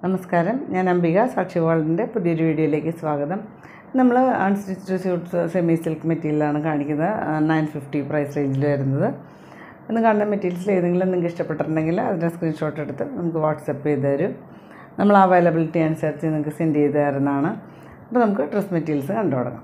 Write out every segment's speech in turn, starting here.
നമസ്കാരം ഞാൻ അംബിക സാക്ഷി വേൾഡിൻ്റെ പുതിയൊരു വീഡിയോയിലേക്ക് സ്വാഗതം നമ്മൾ അൺസ്റ്റിച്ച് സ്യൂട്ട്സ് സെമി സിൽക്ക് മെറ്റീരിയലാണ് കാണിക്കുന്നത് നയൻ ഫിഫ്റ്റി പ്രൈസ് റേഞ്ചിൽ വരുന്നത് ഇന്ന് കാണുന്ന മെറ്റീരിയൽസിൽ ഏതെങ്കിലും നിങ്ങൾക്ക് ഇഷ്ടപ്പെട്ടിട്ടുണ്ടെങ്കിൽ അതിൻ്റെ സ്ക്രീൻഷോട്ട് എടുത്ത് നമുക്ക് വാട്സപ്പ് ചെയ്ത് തരും നമ്മൾ അവൈലബിലിറ്റി അനുസരിച്ച് നിങ്ങൾക്ക് സെൻഡ് ചെയ്ത് തരുന്നതാണ് അപ്പോൾ നമുക്ക് ഡ്രസ് മെറ്റീരിയൽസ് കണ്ടു തുടങ്ങാം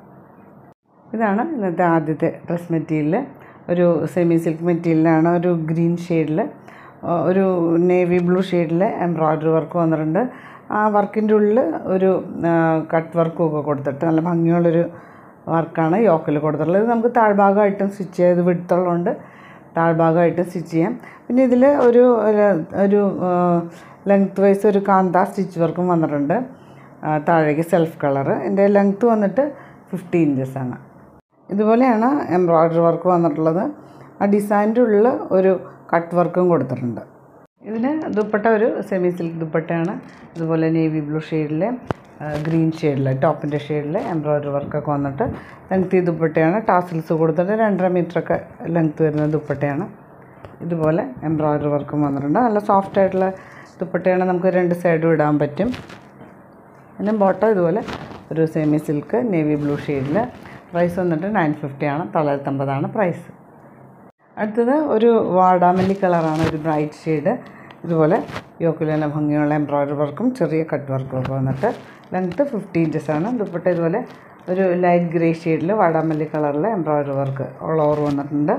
ഇതാണ് ഇന്നത്തെ ആദ്യത്തെ ഡ്രസ് മെറ്റീരിയൽ ഒരു സെമി സിൽക്ക് മെറ്റീരിയലാണ് ഒരു ഗ്രീൻ ഷെയ്ഡിൽ ഒരു നേവി ബ്ലൂ ഷെയ്ഡിൽ എംബ്രോയ്ഡറി വർക്ക് വന്നിട്ടുണ്ട് ആ വർക്കിൻ്റെ ഉള്ളിൽ ഒരു കട്ട് വർക്കും ഒക്കെ കൊടുത്തിട്ട് നല്ല ഭംഗിയുള്ളൊരു വർക്കാണ് യോക്കിൽ കൊടുത്തിട്ടുള്ളത് ഇത് നമുക്ക് താഴ്ഭാഗമായിട്ടും സ്റ്റിച്ച് ചെയ്ത് വിടുത്തുള്ളതുകൊണ്ട് താഴ്ഭാഗമായിട്ട് സ്റ്റിച്ച് ചെയ്യാം പിന്നെ ഇതിൽ ഒരു ഒരു ലെങ്ത് വൈസ് ഒരു കാന്ത സ്റ്റിച്ച് വർക്കും വന്നിട്ടുണ്ട് താഴേക്ക് സെൽഫ് കളർ എൻ്റെ ലെങ്ത്ത് വന്നിട്ട് ഫിഫ്റ്റി ഇഞ്ചസ് ആണ് ഇതുപോലെയാണ് എംബ്രോയ്ഡറി വർക്ക് വന്നിട്ടുള്ളത് ആ ഡിസൈൻ്റെ ഉള്ളിൽ ഒരു കട്ട് വർക്കും കൊടുത്തിട്ടുണ്ട് ഇതിന് ദുപ്പട്ട ഒരു സെമി സിൽക്ക് ദുപ്പട്ടയാണ് ഇതുപോലെ നേവി ബ്ലൂ ഷെയ്ഡിൽ ഗ്രീൻ ഷെയ്ഡിൽ ടോപ്പിൻ്റെ ഷെയ്ഡിൽ എംബ്രോയ്ഡറി വർക്കൊക്കെ വന്നിട്ട് ലെങ്തി ദുപ്പട്ടയാണ് ടാസിൽസ് കൊടുത്തിട്ട് രണ്ടര മീറ്ററൊക്കെ ലെങ്ത്ത് വരുന്ന ദുപ്പട്ടയാണ് ഇതുപോലെ എംബ്രോയ്ഡറി വർക്കും വന്നിട്ടുണ്ട് നല്ല സോഫ്റ്റ് ആയിട്ടുള്ള ദുപ്പട്ടയാണ് നമുക്ക് രണ്ട് സൈഡും ഇടാൻ പറ്റും പിന്നെ ബോട്ടം ഇതുപോലെ ഒരു സെമി സിൽക്ക് നേവി ബ്ലൂ ഷെയ്ഡിൽ പ്രൈസ് വന്നിട്ട് നയൻ ഫിഫ്റ്റി ആണ് തൊള്ളായിരത്തമ്പതാണ് പ്രൈസ് അടുത്തത് ഒരു വാടാമല്ലി കളറാണ് ഒരു ബ്രൈറ്റ് ഷെയ്ഡ് ഇതുപോലെ യോക്കിൽ തന്നെ ഭംഗിയുള്ള എംബ്രോയ്ഡറി വർക്കും ചെറിയ കട്ട് വർക്കും ഒക്കെ വന്നിട്ട് ലെങ്ത്ത് ഫിഫ്റ്റി ഇഞ്ചസ് ആണ് ദുപ്പട്ട ഇതുപോലെ ഒരു ലൈറ്റ് ഗ്രേ ഷെയ്ഡിൽ വാടാമല്ലി കളറിൽ എംബ്രോയ്ഡറി വർക്ക് ഓൾ ഓവർ വന്നിട്ടുണ്ട്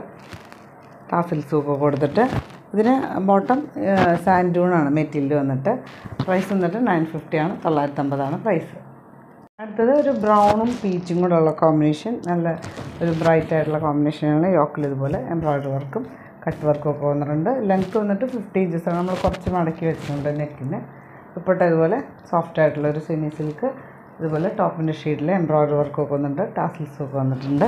ടാസിൽസും ഒക്കെ കൊടുത്തിട്ട് ഇതിന് ബോട്ടം സാൻഡൂണാണ് മെറ്റീരിയൽ വന്നിട്ട് പ്രൈസ് വന്നിട്ട് നയൻ ഫിഫ്റ്റി ആണ് തൊള്ളായിരത്തമ്പതാണ് പ്രൈസ് അടുത്തത് ഒരു ബ്രൗണും പീച്ചും കൂടെ ഉള്ള കോമ്പിനേഷൻ നല്ല ഒരു ബ്രൈറ്റ് ആയിട്ടുള്ള കോമ്പിനേഷനാണ് യോക്കിൽ ഇതുപോലെ എംബ്രോയ്ഡറി വർക്കും കട്ട് വർക്കും ഒക്കെ വന്നിട്ടുണ്ട് ലെങ്ത്ത് വന്നിട്ട് ഫിഫ്റ്റി ഇഞ്ചസാണ് നമ്മൾ കുറച്ച് മടക്കി വെച്ചിട്ടുണ്ട് നെക്കിന് ദുപ്പട്ട ഇതുപോലെ സോഫ്റ്റ് ആയിട്ടുള്ള ഒരു സെമി സിൽക്ക് ഇതുപോലെ ടോപ്പിൻ്റെ ഷെയ്ഡിൽ എംബ്രോയ്ഡറി വർക്കൊക്കെ വന്നിട്ടുണ്ട് ടാസിൽസും ഒക്കെ വന്നിട്ടുണ്ട്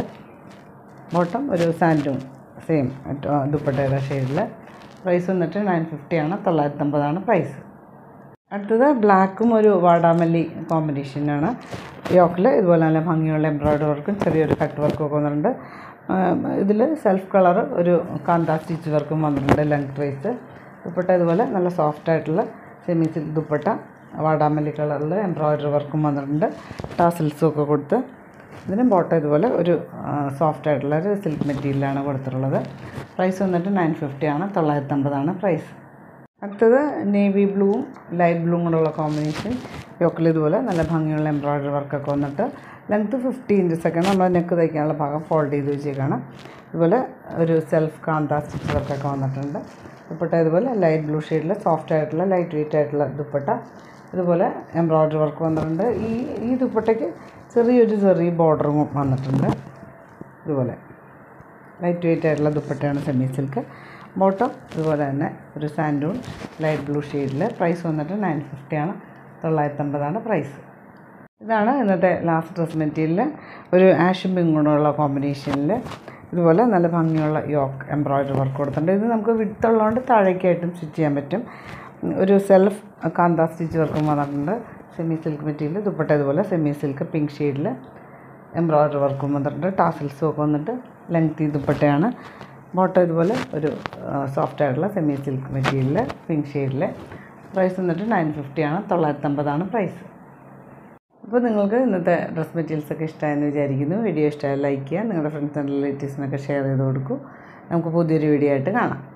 ബോട്ടം ഒരു സാൻഡും സെയിം ദുപ്പട്ടയുടെ ഷെയ്ഡിൽ പ്രൈസ് വന്നിട്ട് നയൻ ഫിഫ്റ്റി ആണ് തൊള്ളായിരത്തമ്പതാണ് പ്രൈസ് അടുത്തത് ബ്ലാക്കും ഒരു വാടാമല്ലി കോമ്പിനേഷനാണ് യോക്കിൽ ഇതുപോലെ നല്ല ഭംഗിയുള്ള എംബ്രോയ്ഡറി വർക്കും ചെറിയൊരു കട്ട് വർക്കും ഒക്കെ വന്നിട്ടുണ്ട് ഇതിൽ സെൽഫ് കളർ ഒരു കാന്ത സ്റ്റിച്ച് വർക്കും വന്നിട്ടുണ്ട് ലെങ്ത് വൈസ് ദുപ്പട്ട ഇതുപോലെ നല്ല സോഫ്റ്റ് ആയിട്ടുള്ള സെമി സിൽക്ക് ദുപ്പട്ട വാടാമല്ലി കളറിൽ എംബ്രോയ്ഡറി വർക്കും വന്നിട്ടുണ്ട് ടാസിൽസും ഒക്കെ കൊടുത്ത് ഇതിന് ബോട്ടം ഇതുപോലെ ഒരു സോഫ്റ്റ് ആയിട്ടുള്ള ഒരു സിൽക്ക് മെറ്റീരിയലാണ് കൊടുത്തിട്ടുള്ളത് പ്രൈസ് വന്നിട്ട് നയൻ ഫിഫ്റ്റി ആണ് തൊള്ളായിരത്തമ്പതാണ് പ്രൈസ് അടുത്തത് നേവി ബ്ലൂവും ലൈറ്റ് ബ്ലൂവും കൂടെയുള്ള കോമ്പിനേഷൻ യോക്കിൽ ഇതുപോലെ നല്ല ഭംഗിയുള്ള എംബ്രോയ്ഡറി വർക്കൊക്കെ വന്നിട്ട് ലെങ്ത്ത് ഫിഫ്റ്റി ഇഞ്ചസൊക്കെ നമ്മൾ നെക്ക് തയ്ക്കാനുള്ള ഭാഗം ഫോൾഡ് ചെയ്ത് വെച്ചേക്കാണ് ഇതുപോലെ ഒരു സെൽഫ് കാന്ത സ്റ്റിച്ച് വർക്കൊക്കെ വന്നിട്ടുണ്ട് ദുപ്പട്ട ഇതുപോലെ ലൈറ്റ് ബ്ലൂ ഷെയ്ഡിൽ സോഫ്റ്റ് ആയിട്ടുള്ള ലൈറ്റ് വെയിറ്റ് ആയിട്ടുള്ള ദുപ്പട്ട ഇതുപോലെ എംബ്രോയ്ഡറി വർക്ക് വന്നിട്ടുണ്ട് ഈ ഈ ദുപ്പട്ടയ്ക്ക് ചെറിയൊരു ചെറിയ ബോർഡറും വന്നിട്ടുണ്ട് ഇതുപോലെ ലൈറ്റ് വെയിറ്റ് ആയിട്ടുള്ള ദുപ്പട്ടയാണ് സെമി സിൽക്ക് ബോട്ടം ഇതുപോലെ തന്നെ ഒരു സാൻഡൂൺ ലൈറ്റ് ബ്ലൂ ഷെയ്ഡിൽ പ്രൈസ് വന്നിട്ട് നയൻ ഫിഫ്റ്റിയാണ് തൊള്ളായിരത്തമ്പതാണ് പ്രൈസ് ഇതാണ് ഇന്നത്തെ ലാസ്റ്റ് ഡ്രസ് മെറ്റീരിയൽ ഒരു ആഷും പിങ്കുള്ള കോമ്പിനേഷനിൽ ഇതുപോലെ നല്ല ഭംഗിയുള്ള യോക്ക് എംബ്രോയ്ഡറി വർക്ക് കൊടുത്തിട്ടുണ്ട് ഇത് നമുക്ക് വിട്ടുള്ളതുകൊണ്ട് താഴേക്കായിട്ടും സ്റ്റിച്ച് ചെയ്യാൻ പറ്റും ഒരു സെൽഫ് കാന്ത സ്റ്റിച്ച് വർക്കും വന്നിട്ടുണ്ട് സെമി സിൽക്ക് മെറ്റീരിയൽ ദുപ്പട്ട ഇതുപോലെ സെമി സിൽക്ക് പിങ്ക് ഷെയ്ഡിൽ എംബ്രോയ്ഡറി വർക്കും വന്നിട്ടുണ്ട് ടാസിൽസും ഒക്കെ വന്നിട്ട് ലെങ്തി ദുപ്പട്ടയാണ് ബോട്ടം ഇതുപോലെ ഒരു സോഫ്റ്റ് ആയിട്ടുള്ള സെമി സിൽക്ക് മെറ്റീരിയൽ പിങ്ക് ഷെയ്ഡിൽ പ്രൈസ് വന്നിട്ട് നയൻ ഫിഫ്റ്റിയാണ് തൊള്ളായിരത്തമ്പതാണ് പ്രൈസ് അപ്പോൾ നിങ്ങൾക്ക് ഇന്നത്തെ ഡ്രസ് മെറ്റീരിയൽസ് ഒക്കെ ഇഷ്ടമായെന്ന് വിചാരിക്കുന്നു വീഡിയോ ഇഷ്ടമായി ലൈക്ക് ചെയ്യുക നിങ്ങളുടെ ഫ്രണ്ട്സ് ആൻഡ് റിലേറ്റീവ്സിനൊക്കെ ഷെയർ ചെയ്ത് കൊടുക്കൂ നമുക്ക് പുതിയൊരു വീഡിയോ ആയിട്ട് കാണാം